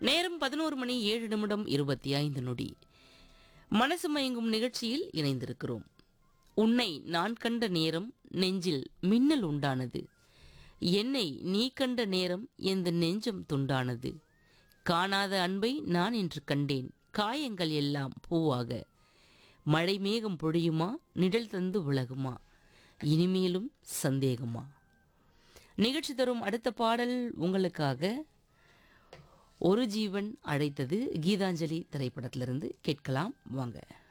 நேரம் பதினோரு மணி ஏழு நிமிடம் இருபத்தி ஐந்து நொடி மனசு மயங்கும் நிகழ்ச்சியில் இணைந்திருக்கிறோம் உன்னை நான் கண்ட நேரம் நெஞ்சில் மின்னல் உண்டானது என்னை நீ கண்ட நேரம் எந்த நெஞ்சம் துண்டானது காணாத அன்பை நான் இன்று கண்டேன் காயங்கள் எல்லாம் பூவாக மழை மேகம் பொழியுமா நிழல் தந்து விலகுமா இனிமேலும் சந்தேகமா நிகழ்ச்சி தரும் அடுத்த பாடல் உங்களுக்காக ஒரு ஜீவன் அழைத்தது கீதாஞ்சலி திரைப்படத்திலிருந்து கேட்கலாம் வாங்க